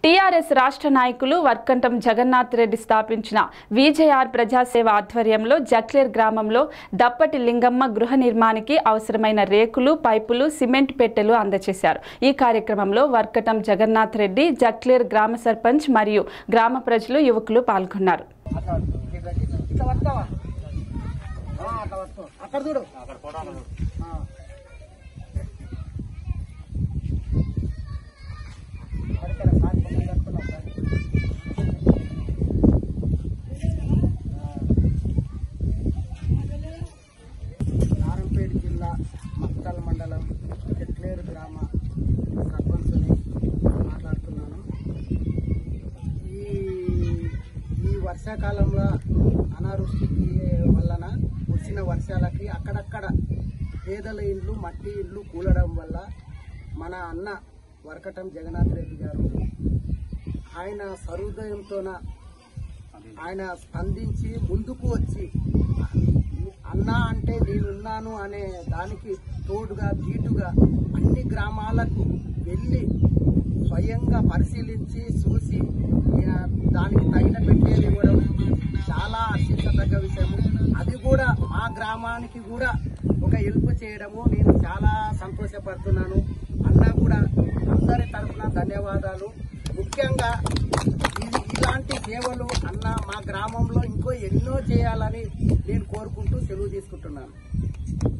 TRS రాష్ట్ర నాయకులు వర్కంటం జగన్నాథ్ రెడ్డి స్థాపించిన విజేఆర్ ప్రజాసేవ ఆధ్వర్యంలో జక్లేర్ గ్రామంలో దప్పటి లింగమ్మ గృహ నిర్మాణానికి అవసరమైన రేకులు పైపులు సిమెంట్ పెట్టెలు అందజేశారు ఈ కార్యక్రమంలో వర్కటం జగన్నాథ్ రెడ్డి జక్లేర్ గ్రామ సర్పంచ్ మరియు గ్రామ ప్రజలు యువకులు పాల్గొన్నారు ఇట్లా పట్టుకోవా ఆ, అట్లా పట్టుకో అక్కడ చూడు ఆ. పడకరా, సార్, కొంచెం పట్టుకున్నాం, సార్. నారంపేట జిల్లా మక్తల్ మండలం చెట్లేరు గ్రామ సర్పంచ్ని మాట్లాడుతున్నాను ఈ ఈ వర్షాకాలంలో అనావృష్టికి వలన వచ్చిన వర్షాలకి అక్కడక్కడ పేదల ఇండ్లు మట్టి ఇండ్లు కూలడం వల్ల మన అన్న వరకటం జగన్నాథ్ రెడ్డి గారు ఆయన సహృదయంతోన ఆయన స్పందించి ముందుకు వచ్చి అన్నా అంటే నేనున్నాను అనే దానికి తోడుగా ధీటుగా అన్ని గ్రామాలకు వెళ్ళి స్వయంగా పరిశీలించి చూసి ఈయన దానికి తగిన పెట్టేది ఇవ్వడం చాలా హర్షించదగ్గ విషయము అది కూడా మా గ్రామానికి కూడా ఒక హెల్ప్ చేయడము నేను చాలా సంతోషపడుతున్నాను అన్నా కూడా అందరి తరఫున ధన్యవాదాలు ముఖ్యంగా ఇది ఇలాంటి సేవలు అన్న మా గ్రామంలో ఇంకో ఎన్నో చేయాలని నేను కోరుకుంటూ సెలవు తీసుకుంటున్నాను